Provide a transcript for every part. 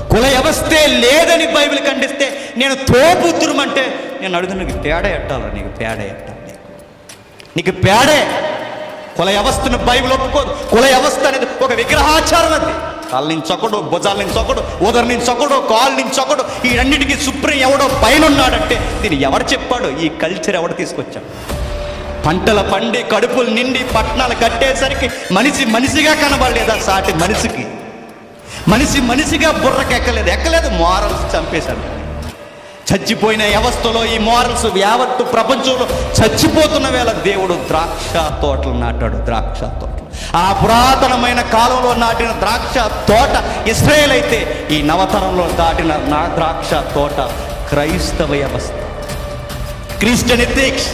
కుల వ్యవస్థే లేదని బైబిల్ ఖండిస్తే నేను తోపుతురం అంటే నేను అడుగుతున్నా నీకు పేడ ఎట్టాలా నీకు పేడ ఎట్టాలి నీకు నీకు పేడే కుల వ్యవస్థను బైబిల్ ఒప్పుకోదు కుల వ్యవస్థ అనేది ఒక విగ్రహాచారం అది కాళ్ళ నుంచి ఒకడు భుజాల నుంచి ఒకడు ఉదర్ నుంచి ఒకడు కాళ్ళ నుంచి ఒకడు ఈ రెండింటికి సుప్రీం ఎవడో పైన ఉన్నాడంటే దీన్ని ఎవరు చెప్పాడు ఈ కల్చర్ ఎవడు తీసుకొచ్చాడు పంటల పండి కడుపులు నిండి పట్టణాలు కట్టేసరికి మనిషి మనిషిగా కనబడలేదా సాటి మనిషికి మనిషి మనిషిగా బుర్రకి ఎక్కలేదు ఎక్కలేదు మోరల్స్ చంపేశాడు చచ్చిపోయిన వ్యవస్థలో ఈ మోరల్స్ యావత్తు ప్రపంచంలో చచ్చిపోతున్న వేళ దేవుడు ద్రాక్ష తోటలు నాటాడు ద్రాక్ష తోటలు ఆ పురాతనమైన కాలంలో నాటిన ద్రాక్ష తోట ఇస్రాయేల్ అయితే ఈ నవతరంలో దాటిన నా ద్రాక్ష తోట క్రైస్తవ వ్యవస్థ క్రిస్టియన్ ఎథిక్స్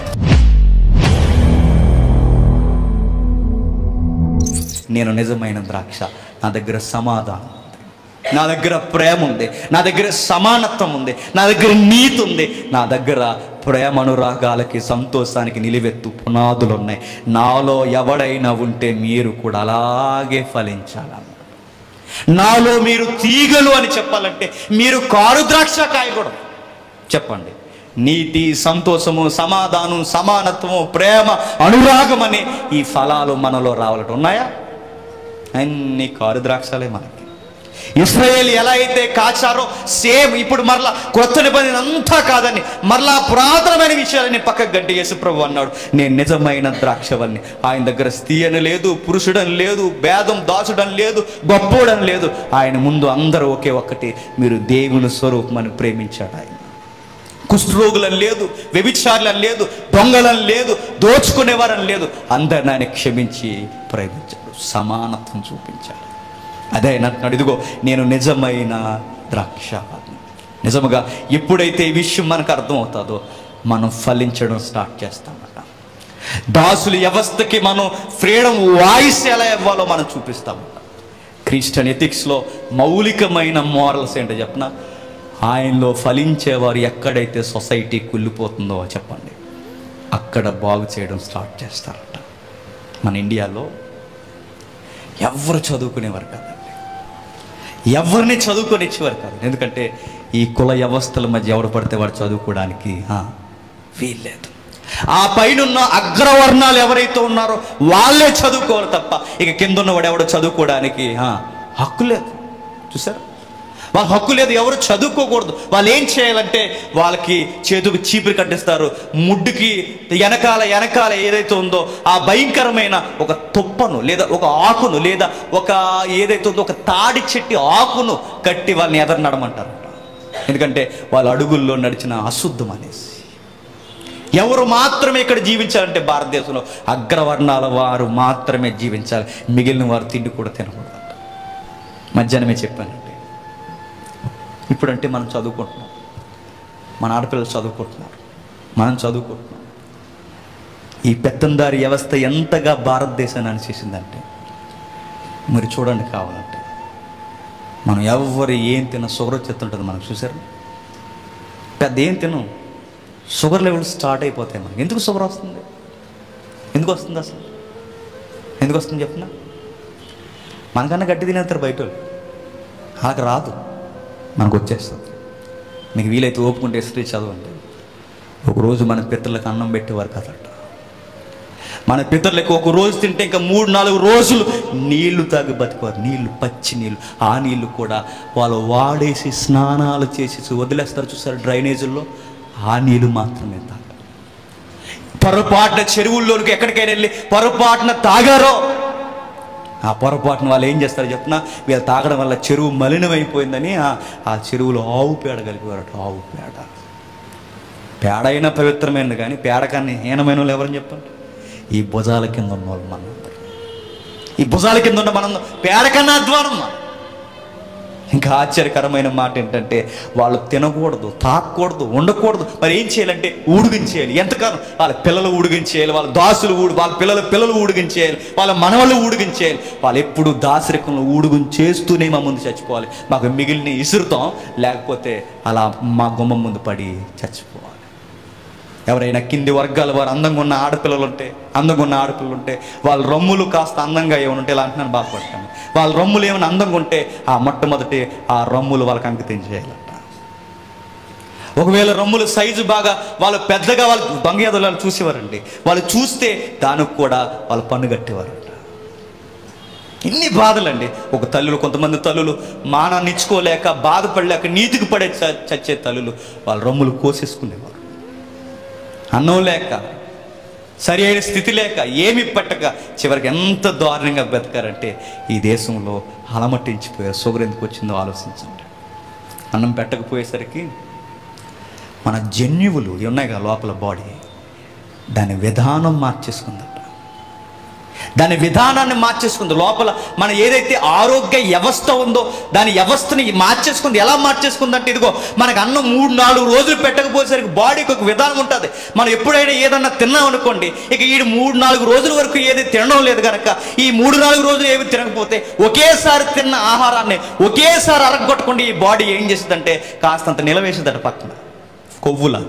నేను నిజమైన ద్రాక్ష నా దగ్గర సమాధానం ఉంది నా దగ్గర ప్రేమ ఉంది నా దగ్గర సమానత్వం ఉంది నా దగ్గర నీతి ఉంది నా దగ్గర ప్రేమ అనురాగాలకి సంతోషానికి నిలువెత్తు పునాదులు ఉన్నాయి నాలో ఎవడైనా ఉంటే మీరు కూడా అలాగే ఫలించాలన్న నాలో మీరు తీగలు అని చెప్పాలంటే మీరు కారు ద్రాక్ష కాయకూడదు చెప్పండి నీతి సంతోషము సమాధానం సమానత్వము ప్రేమ అనురాగం అని ఈ ఫలాలు మనలో రావాలట ఉన్నాయా అన్ని కారు ద్రాక్షలే మనకి ఇస్రాయేల్ ఎలా అయితే కాచారో సేమ్ ఇప్పుడు మరలా కొత్త నిబంధన అంతా కాదని మరలా పురాతనమైన విషయాలని పక్కకు గడ్డి యేసు ప్రభు అన్నాడు నేను నిజమైన ద్రాక్షవల్ని ఆయన దగ్గర స్త్రీ అని లేదు పురుషుడని లేదు భేదం దాచుడని లేదు గొప్పోడని లేదు ఆయన ముందు అందరూ ఒకే ఒక్కటి మీరు దేవుని స్వరూపమని ప్రేమించాడు ఆయన కుష్ఠరోగులని లేదు వ్యభిచారులని లేదు దొంగలని లేదు దోచుకునేవారని లేదు అందరిని ఆయన క్షమించి ప్రేమించాడు సమానత్వం చూపించాడు అదే ఆయన అంటున్నాడు ఇదిగో నేను నిజమైన ద్రాక్షావల్ని నిజముగా ఎప్పుడైతే ఈ విషయం మనకు అర్థమవుతుందో మనం ఫలించడం స్టార్ట్ చేస్తామట దాసుల వ్యవస్థకి మనం ఫ్రీడమ్ వాయిస్ ఎలా ఇవ్వాలో మనం చూపిస్తామట క్రిస్టియన్ ఎథిక్స్లో మౌలికమైన మోరల్స్ ఏంటో చెప్పనా ఆయనలో ఫలించేవారు ఎక్కడైతే సొసైటీ కుళ్ళిపోతుందో చెప్పండి అక్కడ బాగు చేయడం స్టార్ట్ చేస్తారట మన ఇండియాలో ఎవరు చదువుకునేవారు కాదండి ఎవరిని చదువుకొని ఇచ్చేవారు కాదు ఎందుకంటే ఈ కుల వ్యవస్థల మధ్య ఎవరు పడితే వాడు చదువుకోవడానికి ఆ, వీల్లేదు ఆ పైనున్న అగ్రవర్ణాలు ఎవరైతే ఉన్నారో వాళ్ళే చదువుకోవాలి తప్ప ఇక కింద ఉన్నవాడు ఎవడో చదువుకోవడానికి ఆ, హక్కు లేదు చూసారా వాళ్ళ హక్కు లేదు ఎవరు చదువుకోకూడదు వాళ్ళు ఏం చేయాలంటే వాళ్ళకి చేతుకు చీపురు కట్టిస్తారు ముడ్డుకి వెనకాల వెనకాల ఏదైతే ఉందో ఆ భయంకరమైన ఒక తుప్పను లేదా ఒక ఆకును లేదా ఒక ఏదైతే ఉందో ఒక తాడి చెట్టి ఆకును కట్టి వాళ్ళని ఎదరు నడమంటారు ఎందుకంటే వాళ్ళ అడుగుల్లో నడిచిన అశుద్ధం అనేసి ఎవరు మాత్రమే ఇక్కడ జీవించాలంటే భారతదేశంలో అగ్రవర్ణాల వారు మాత్రమే జీవించాలి మిగిలిన వారు తిండి కూడా తినకూడదు మధ్యాహ్నమే చెప్పానండి ఇప్పుడంటే మనం చదువుకుంటున్నాం మన ఆడపిల్లలు చదువుకుంటున్నారు మనం చదువుకుంటున్నాం ఈ పెత్తందారి వ్యవస్థ ఎంతగా భారతదేశాన్ని అనిచేసిందంటే మరి చూడండి కావాలంటే మనం ఎవరు ఏం తిన్న షుగర్ వచ్చేస్తుంటుంది మనకు చూసారు పెద్ద ఏం తినం షుగర్ లెవెల్ స్టార్ట్ అయిపోతాయి మనకి ఎందుకు షుగర్ వస్తుంది ఎందుకు వస్తుంది అసలు ఎందుకు వస్తుంది చెప్పిన మనకన్నా గట్టి తినేస్తారు బయట వాళ్ళు. వాళ్ళకి రాదు మనకు వచ్చేస్తుంది మీకు వీలైతే ఓపుకుంటే హిస్టరీ చదవండి ఒకరోజు మన పితరులకు అన్నం పెట్టేవారు కదట మన పితరులకు ఒక రోజు తింటే ఇంకా మూడు నాలుగు రోజులు నీళ్లు తాగి బతికేవారు నీళ్లు పచ్చి నీళ్లు ఆ నీళ్లు కూడా వాళ్ళు వాడేసి స్నానాలు చేసి వదిలేస్తారు చూసారు డ్రైనేజీల్లో ఆ నీళ్లు మాత్రమే తాగాలి పొరపాటున చెరువుల్లోనికి ఎక్కడికైనా వెళ్ళి పొరపాటున తాగారో ఆ పొరపాటున వాళ్ళు ఏం చేస్తారు చెప్పిన వీళ్ళు తాగడం వల్ల చెరువు మలినమైపోయిందని ఆ- ఆ చెరువులో ఆవు పేడ కలిపేవారట ఆవు పేడ పేడ అయినా పవిత్రమైనది కానీ పేడ కన్నా హీనమైన వాళ్ళు ఎవరని చెప్పండి ఈ భుజాల కింద ఉన్న వాళ్ళు మనం ఈ భుజాల కింద ఉన్న మనం పేడ కన్నా అధ్వానం మనం ఇంకా ఆశ్చర్యకరమైన మాట ఏంటంటే వాళ్ళు తినకూడదు తాకూడదు ఉండకూడదు మరి ఏం చేయాలంటే ఊడిగించేయాలి ఎంతకాలం వాళ్ళ పిల్లలు ఊడిగించేయాలి వాళ్ళ దాసులు ఊడి వాళ్ళ పిల్లల పిల్లలు ఊడిగించేయాలి వాళ్ళ మనవళ్ళు ఊడిగించేయాలి వాళ్ళు ఎప్పుడు దాసరికంలో ఊడుగుని చేస్తూనే మా ముందు చచ్చిపోవాలి మాకు మిగిలిన ఇసురుతాం లేకపోతే అలా మా గుమ్మం ముందు పడి చచ్చిపోవాలి ఎవరైనా కింది వర్గాల వారు అందంగా ఉన్న ఆడపిల్లలు ఉంటే అందంగా ఉన్న ఆడపిల్లలు ఉంటే వాళ్ళ రొమ్ములు కాస్త అందంగా ఏమైనా ఉంటే ఇలా అంటున్నాను బాధపడతాను వాళ్ళ రొమ్ములు ఏమైనా అందంగా ఉంటే ఆ మొట్టమొదటి ఆ రొమ్ములు వాళ్ళకి అంకితం చేయాలంట ఒకవేళ రొమ్ముల సైజు బాగా వాళ్ళు పెద్దగా వాళ్ళు దొంగ ఎదలు చూసేవారండి వాళ్ళు చూస్తే దానికి కూడా వాళ్ళు పన్ను కట్టేవారంట ఇన్ని బాధలండి ఒక తల్లులు కొంతమంది తల్లులు మానాన్ని ఇచ్చుకోలేక బాధపడలేక నీతికి పడే చ- చచ్చే తల్లులు వాళ్ళ రొమ్ములు కోసేసుకునేవారు అన్నం లేక సరి అయిన స్థితి లేక ఏమి పట్టక చివరికి ఎంత దారుణంగా బతకారంటే ఈ దేశంలో అలమట్టించిపోయారు షుగర్ ఎందుకు వచ్చిందో ఆలోచించండి అన్నం పెట్టకపోయేసరికి మన జన్యువులు ఇవి ఉన్నాయి కదా లోపల బాడీ దాని విధానం మార్చేసుకుందట దాని విధానాన్ని మార్చేసుకుంది లోపల మన ఏదైతే ఆరోగ్య వ్యవస్థ ఉందో దాని వ్యవస్థని మార్చేసుకుంది ఎలా మార్చేసుకుందంటే ఇదిగో మనకు అన్నం మూడు నాలుగు రోజులు పెట్టకపోయేసరికి బాడీకి ఒక విధానం ఉంటుంది మనం ఎప్పుడైనా ఏదన్నా తిన్నాం అనుకోండి ఇక ఈ మూడు నాలుగు రోజుల వరకు ఏది తినడం లేదు కనుక ఈ మూడు నాలుగు రోజులు ఏమి తినకపోతే ఒకేసారి తిన్న ఆహారాన్ని ఒకేసారి అరగొట్టకుండా ఈ బాడీ ఏం చేస్తుందంటే కాస్తంత నిలవేసిందట పక్కన కొవ్వులా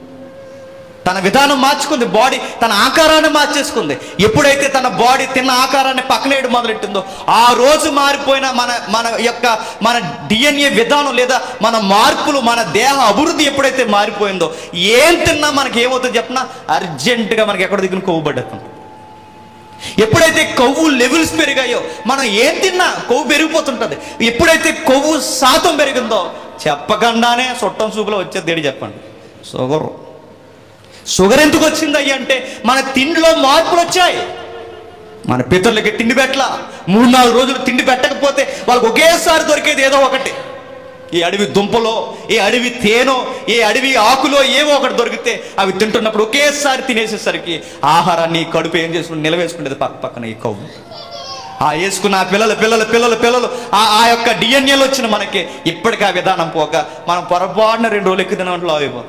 తన విధానం మార్చుకుంది బాడీ తన ఆకారాన్ని మార్చేసుకుంది ఎప్పుడైతే తన బాడీ తిన్న ఆకారాన్ని పక్కనేయడం మొదలెట్టిందో ఆ రోజు మారిపోయిన మన మన యొక్క మన డిఎన్ఏ విధానం లేదా మన మార్పులు మన దేహ అభివృద్ధి ఎప్పుడైతే మారిపోయిందో ఏం తిన్నా మనకి ఏమవుతుందో చెప్పినా అర్జెంటుగా మనకి ఎక్కడ దిగున కొవ్వుబడ్డేస్తుంది ఎప్పుడైతే కొవ్వు లెవెల్స్ పెరిగాయో మనం ఏం తిన్నా కొవ్వు పెరిగిపోతుంటుంది ఎప్పుడైతే కొవ్వు శాతం పెరిగిందో చెప్పకుండానే చుట్టం సూపులో వచ్చేది దేడి చెప్పండి షుగర్ షుగర్ ఎందుకు వచ్చింది అయ్యి అంటే మన తిండిలో మార్పులు వచ్చాయి మన పితరులకి తిండి పెట్టలా మూడు నాలుగు రోజులు తిండి పెట్టకపోతే వాళ్ళకి ఒకేసారి దొరికేది ఏదో ఒకటి ఈ అడవి దుంపలో ఈ అడవి తేనో ఈ అడవి ఆకులో ఏవో ఒకటి దొరికితే అవి తింటున్నప్పుడు ఒకేసారి తినేసేసరికి ఆహారాన్ని ఈ కడుపు ఏం చేసుకుని నిలవేసుకునేది పక్క పక్కన ఈ కొవ్వు ఆ వేసుకున్న ఆ పిల్లల పిల్లల పిల్లల పిల్లలు ఆ ఆ యొక్క డిఎన్ఏలో వచ్చిన మనకి ఇప్పటికీ ఆ విధానం పోక మనం పొరపాటున రెండు రోజులు ఎక్కువ తినట్లు అయిపోతాం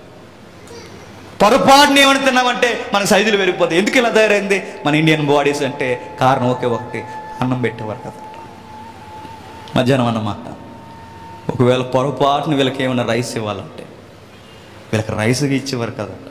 పొరపాటున ఏమని తిన్నామంటే మన సైజులు పెరిగిపోతాయి ఎందుకు ఇలా తయారైంది మన ఇండియన్ బాడీస్ అంటే కారణం ఒకే ఒకటి అన్నం పెట్టేవారు కదా మధ్యాహ్నం అన్నమాట ఒకవేళ పొరపాటున వీళ్ళకి ఏమైనా రైస్ ఇవ్వాలంటే వీళ్ళకి రైస్ ఇచ్చేవారు కదంట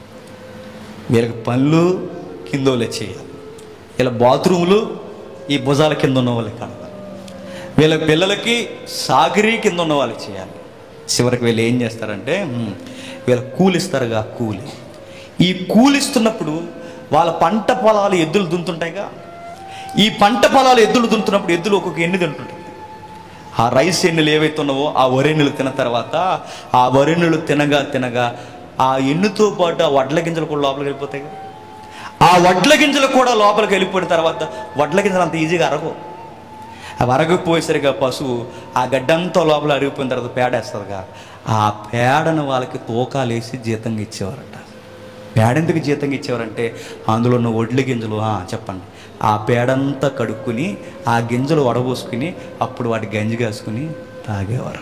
వీళ్ళకి పనులు కిందోలే చేయాలి వీళ్ళ బాత్రూములు ఈ భుజాల కింద ఉన్న వాళ్ళకి కడగాలి వీళ్ళ పిల్లలకి సాగరీ కింద ఉన్న వాళ్ళకి చేయాలి చివరికి వీళ్ళు ఏం చేస్తారంటే "మ్మ్, వీళ్ళ కూలిస్తారుగా కూలి ఈ కూలిస్తున్నప్పుడు వాళ్ళ పంట పొలాలు ఎద్దులు దున్తుంటాయిగా ఈ పంట పొలాలు ఎద్దులు దున్తున్నప్పుడు ఎద్దులు ఒక్కొక్క ఎన్ని తింటుంటాయి ఆ రైస్ ఎన్నులు ఏవైతే ఉన్నావో ఆ వరెన్నులు తిన్న తర్వాత ఆ వరెన్నులు తినగా తినగా ఆ ఎన్నుతో పాటు ఆ వడ్ల గింజలు కూడా లోపలికి వెళ్ళిపోతాయి కదా. ఆ వడ్ల గింజలు కూడా లోపలికి వెళ్ళిపోయిన తర్వాత వడ్ల గింజలు అంత ఈజీగా అరగవు అవి అరగకపోయేసరిగా పశువు ఆ గడ్డంతా లోపల అరిగిపోయిన తర్వాత పేడ వేస్తుందిగా ఆ పేడను వాళ్ళకి తూకాలు వేసి జీతంగా ఇచ్చేవారట పేడ ఎందుకు జీతంగా ఇచ్చేవారంటే అందులో ఉన్న ఒడ్ల గింజలు ఆ, చెప్పండి ఆ పేడంతా కడుక్కుని ఆ గింజలు వడబోసుకుని అప్పుడు వాటి గంజి కాసుకుని తాగేవారట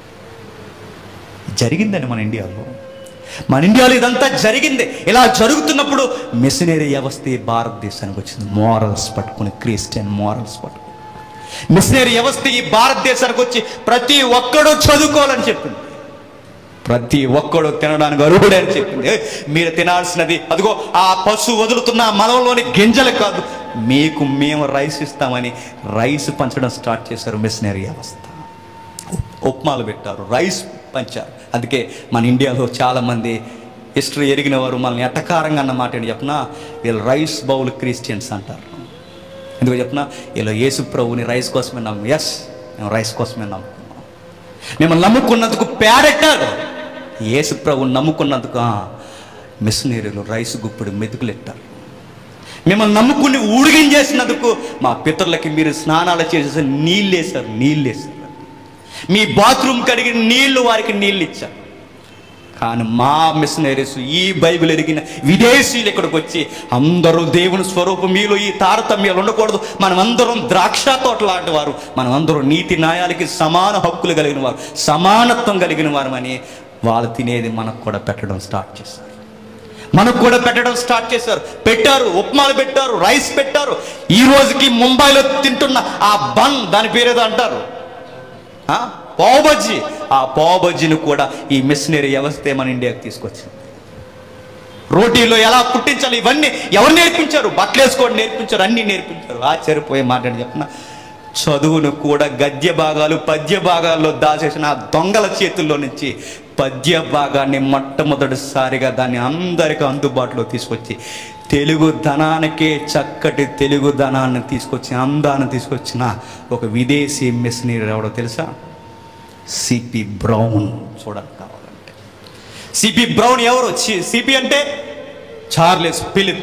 జరిగిందండి మన ఇండియాలో మన ఇండియాలో ఇదంతా జరిగింది ఇలా జరుగుతున్నప్పుడు మిషనరీ వ్యవస్థ ఈ భారతదేశానికి వచ్చింది మోరల్స్ పట్టుకుని క్రిస్టియన్ మోరల్స్ పట్టుకుని మిషనరీ వ్యవస్థ ఈ భారతదేశానికి వచ్చి ప్రతి ఒక్కడూ చదువుకోవాలని చెప్పింది ప్రతి ఒక్కడు తినడానికి అర్హుడే అని చెప్పింది ఏ, మీరు తినాల్సినది అదిగో ఆ పశువు వదులుతున్న ఆ మలంలోని గింజలు కాదు మీకు మేము రైస్ ఇస్తామని రైస్ పంచడం స్టార్ట్ చేశారు మిషనరీ వ్యవస్థ ఉప్- ఉప్మాలు పెట్టారు రైస్ పంచారు అందుకే మన ఇండియాలో చాలామంది హిస్టరీ ఎరిగిన వారు మనల్ని ఎట్టకారంగా అన్న మాట ఏంటి చెప్పిన వీళ్ళు రైస్ బౌల్ క్రిస్టియన్స్ అంటారు ఎందుకు చెప్పిన వీళ్ళు యేసు ప్రభుని రైస్ కోసమే నమ్ము ఎస్ మేము రైస్ కోసమే నమ్ముకున్నాం మిమ్మల్ని నమ్ముకున్నందుకు పేడెట్టారు యేసు ప్రభుని నమ్ముకున్నందుకు ఆ, మిషనరీలు రైస్ గుప్పుడు మెతుకులెట్టారు మిమ్మల్ని నమ్ముకుని ఊడిగించేసినందుకు మా పితరులకి మీరు స్నానాలు చేసేసి నీళ్ళు వేశారు నీళ్ళు వేశారు మీ బాత్రూమ్ కడిగిన నీళ్లు వారికి నీళ్ళు ఇచ్చారు కానీ మా మిషనరీస్ ఈ బైబిల్ ఎరిగిన విదేశీయులు ఇక్కడికి వచ్చి అందరూ దేవుని స్వరూపం మీలో ఈ తారతమ్యాలు ఉండకూడదు మనమందరం ద్రాక్ష తోట లాంటి వారు మనమందరం నీతి న్యాయాలకి సమాన హక్కులు కలిగిన వారు సమానత్వం కలిగిన వారు అని వాళ్ళు తినేది మనకు కూడా పెట్టడం స్టార్ట్ చేశారు మనకు కూడా పెట్టడం స్టార్ట్ చేశారు పెట్టారు ఉప్మాలు పెట్టారు రైస్ పెట్టారు ఈ రోజుకి ముంబైలో తింటున్న ఆ బన్ దాని పేరేదో అంటారు ఆ? పావు బజ్జీ ఆ పావు బజ్జీని కూడా ఈ మిషనరీ వ్యవస్థే మన ఇండియాకి తీసుకొచ్చింది రోటీలో ఎలా పుట్టించాలి ఇవన్నీ ఎవరు నేర్పించారు బట్టలు వేసుకోవడం నేర్పించారు అన్నీ నేర్పించారు ఆశ్చర్యపోయే మాట అని చెప్పిన చదువును కూడా గద్య భాగాలు పద్య భాగాల్లో దాచేసిన ఆ దొంగల చేతుల్లో నుంచి పద్య భాగాన్ని మొట్టమొదటిసారిగా దాన్ని అందరికీ అందుబాటులో తీసుకొచ్చి తెలుగు ధనానికే చక్కటి తెలుగు ధనాన్ని తీసుకొచ్చి అందాన్ని తీసుకొచ్చిన ఒక విదేశీ మిషనరీ ఎవడో తెలుసా సిపి బ్రౌన్ చూడండి కావాలంటే సిపి బ్రౌన్ ఎవరు సిపి అంటే Charles Philip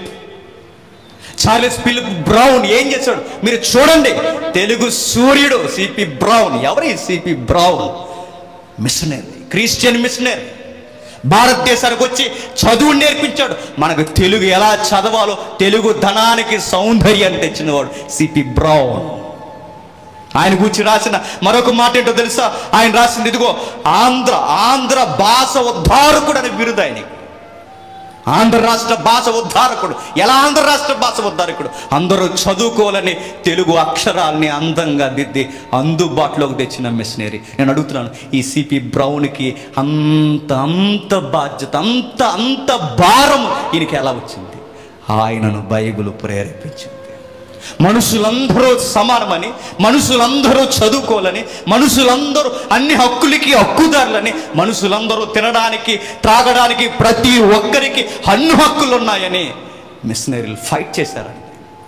Charles Philip Brown ఏం చేశాడు మీరు చూడండి తెలుగు సూర్యుడు సిపి బ్రౌన్ ఎవరి CP Brown missionary Christian missionary భారతదేశానికి వచ్చి చదువు నేర్పించాడు మనకు తెలుగు ఎలా చదవాలో తెలుగు ధనానికి సౌందర్యాన్ని తెచ్చినవాడు సిపి బ్రౌన్ ఆయన గురించి రాసిన మరొక మాట ఏంటో తెలుసా ఆయన రాసింది ఇదిగో ఆంధ్ర ఆంధ్ర భాష ఉద్ధారకుడు అని బిరుదు ఆయనకి ఆంధ్ర రాష్ట్ర భాష ఉద్ధారకుడు ఎలా ఆంధ్ర రాష్ట్ర భాష ఉద్ధారకుడు అందరూ చదువుకోవాలని తెలుగు అక్షరాల్ని అందంగా దిద్ది అందుబాటులోకి తెచ్చిన మిషనరీ నేను అడుగుతున్నాను ఈ సిపి బ్రౌన్కి అంత అంత బాధ్యత అంత అంత భారం ఈయనకి ఎలా వచ్చింది ఆయనను బైబిల్ ప్రేరేపించింది మనుషులందరూ సమానమని మనుషులందరూ చదువుకోవాలని మనుషులందరూ అన్ని హక్కులకి హక్కుదారులని మనుషులందరూ తినడానికి త్రాగడానికి ప్రతి ఒక్కరికి అన్ని హక్కులు ఉన్నాయని మిషనరీలు ఫైట్ చేశారండి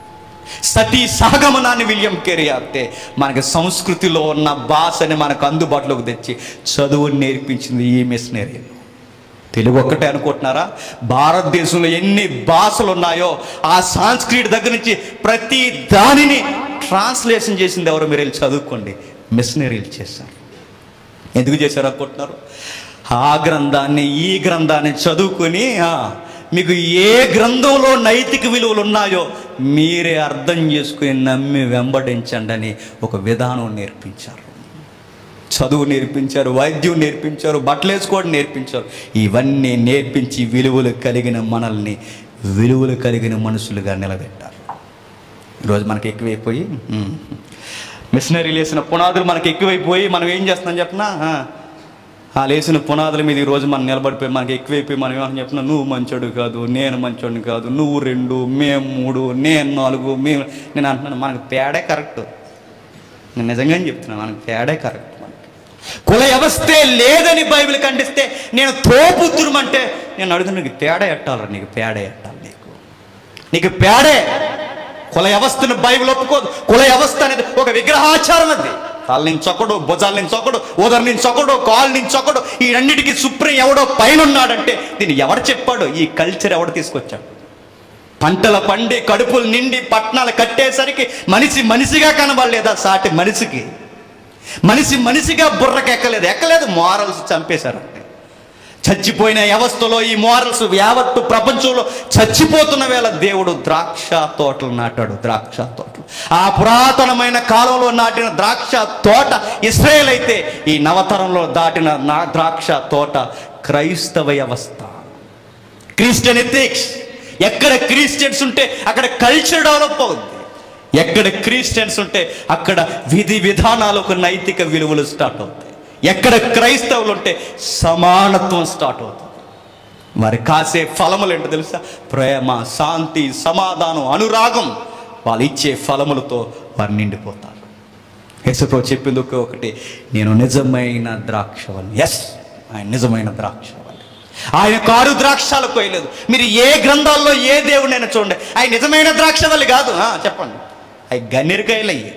సతీ సహగమనాన్ని విలియం కెరియార్తే మనకి సంస్కృతిలో ఉన్న భాషని మనకు అందుబాటులోకి తెచ్చి చదువు నేర్పించింది ఈ మిషనరీలు తెలుగు ఒక్కటే అనుకుంటున్నారా భారతదేశంలో ఎన్ని భాషలు ఉన్నాయో ఆ సాంస్క్రిట్ దగ్గర నుంచి ప్రతి దానిని ట్రాన్స్లేషన్ చేసింది ఎవరు మీరు వెళ్ళి చదువుకోండి మిషనరీలు చేశారు ఎందుకు చేశారు అనుకుంటున్నారు ఆ గ్రంథాన్ని ఈ గ్రంథాన్ని చదువుకొని ఆ, మీకు ఏ గ్రంథంలో నైతిక విలువలు ఉన్నాయో మీరే అర్థం చేసుకుని నమ్మి వెంబడించండి అని ఒక విధానం నేర్పించారు చదువు నేర్పించారు వైద్యం నేర్పించారు బట్టలు వేసుకోవడం నేర్పించారు ఇవన్నీ నేర్పించి విలువలు కలిగిన మనల్ని విలువలు కలిగిన మనుషులుగా నిలబెట్టారు ఈరోజు మనకి ఎక్కువైపోయి ఉమ్, మిషనరీలు వేసిన పునాదులు మనకి ఎక్కువైపోయి మనం ఏం చేస్తున్నాం చెప్పనా ఆ, ఆ లేచిన పునాదుల మీద ఈరోజు మనం నిలబడిపోయి మనకి ఎక్కువైపోయి మనం ఏమని చెప్పినా నువ్వు మంచోడు కాదు నేను మంచోడిని కాదు నువ్వు రెండు మేము మూడు నేను నాలుగు మేము నేను అంటున్నాను మనకు తేడే కరెక్ట్ నేను నిజంగానే చెప్తున్నాను మనకు తేడే కరెక్ట్ మనకి కుల వ్యవస్థే లేదని బైబిల్ ఖండిస్తే నేను తోపుతురుమంటే నేను అడుగుతున్నా నీకు తేడా ఎట్టాలరా నీకు పేడ ఎట్టాలి నీకు నీకు పేడే కుల వ్యవస్థను బైబిల్ ఒప్పుకోదు కుల వ్యవస్థ అనేది ఒక విగ్రహాచారం అది తల నుంచి ఒకడు భుజాల నుంచి ఒకడు ఉదర్ నుంచి ఒకడు కాల్ నుంచి ఒకడు ఈ రెండింటికి సుప్రీం ఎవడో పైన ఉన్నాడంటే దీన్ని ఎవరు చెప్పాడు ఈ కల్చర్ ఎవడు తీసుకొచ్చాడు పంటల పండి కడుపులు నిండి పట్నాలు కట్టేసరికి మనిషి మనిషిగా కనబడలేదా సాటి మనిషికి మనిషి మనిషిగా బుర్రకు ఎక్కలేదు ఎక్కలేదు మోరల్స్ చంపేశారంటే చచ్చిపోయిన వ్యవస్థలో ఈ మోరల్స్ యావత్తు ప్రపంచంలో చచ్చిపోతున్న వేళ దేవుడు ద్రాక్ష తోటలు నాటాడు ద్రాక్ష తోటలు ఆ పురాతనమైన కాలంలో నాటిన ద్రాక్ష తోట ఇస్రాయేల్ అయితే ఈ నవతరంలో దాటిన నా ద్రాక్ష తోట క్రైస్తవ వ్యవస్థ క్రిస్టియన్ ఎథిక్స్ ఎక్కడ క్రిస్టియన్స్ ఉంటే అక్కడ కల్చర్ డెవలప్ అవుద్ది ఎక్కడ క్రిస్టియన్స్ ఉంటే అక్కడ విధి విధానాలు ఒక నైతిక విలువలు స్టార్ట్ అవుతాయి ఎక్కడ క్రైస్తవులు ఉంటే సమానత్వం స్టార్ట్ అవుతుంది వారి కాసే ఫలములు ఏంటో తెలుసా ప్రేమ శాంతి సమాధానం అనురాగం వాళ్ళు ఇచ్చే ఫలములతో వారు నిండిపోతారు యేసుప్రభు చెప్పింది ఒకే ఒకటి నేను నిజమైన ద్రాక్షవల్లి ఎస్ ఆయన నిజమైన ద్రాక్షవల్లి ఆయన కారు ద్రాక్షాలు కోయలేదు మీరు ఏ గ్రంథాల్లో ఏ దేవుడైనా చూడండి ఆయన నిజమైన ద్రాక్షవల్లి కాదు ఆ, చెప్పండి అవి గన్నిరికాయలు అయ్యి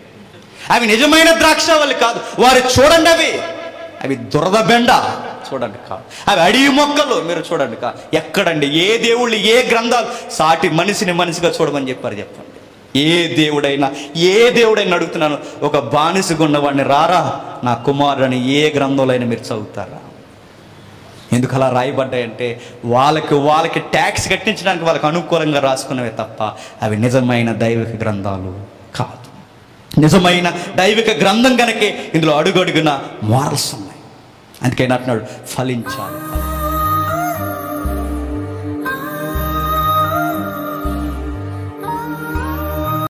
అవి నిజమైన ద్రాక్షవల్లి కాదు వారు చూడండి అవి అవి దురద బెండ చూడండి కాదు అవి అడవి మొక్కలు మీరు చూడండి కా ఎక్కడండి ఏ దేవుళ్ళు ఏ గ్రంథాలు సాటి మనిషిని మనిషిగా చూడమని చెప్పారు చెప్పండి ఏ దేవుడైనా ఏ దేవుడైనా అడుగుతున్నాను ఒక బానిసగా ఉన్నవాడిని రారా నా కుమారుడని ఏ గ్రంథంలో అయినా మీరు చదువుతారా ఎందుకు అలా రాయబడ్డాయంటే వాళ్ళకి వాళ్ళకి ట్యాక్స్ కట్టించడానికి వాళ్ళకి అనుకూలంగా రాసుకున్నవే తప్ప అవి నిజమైన దైవిక గ్రంథాలు కాదు నిజమైన దైవిక గ్రంథం కనుకే ఇందులో అడుగడుగున మారల్స్ ఉన్నాయి అందుకే అంటున్నాడు ఫలించాలి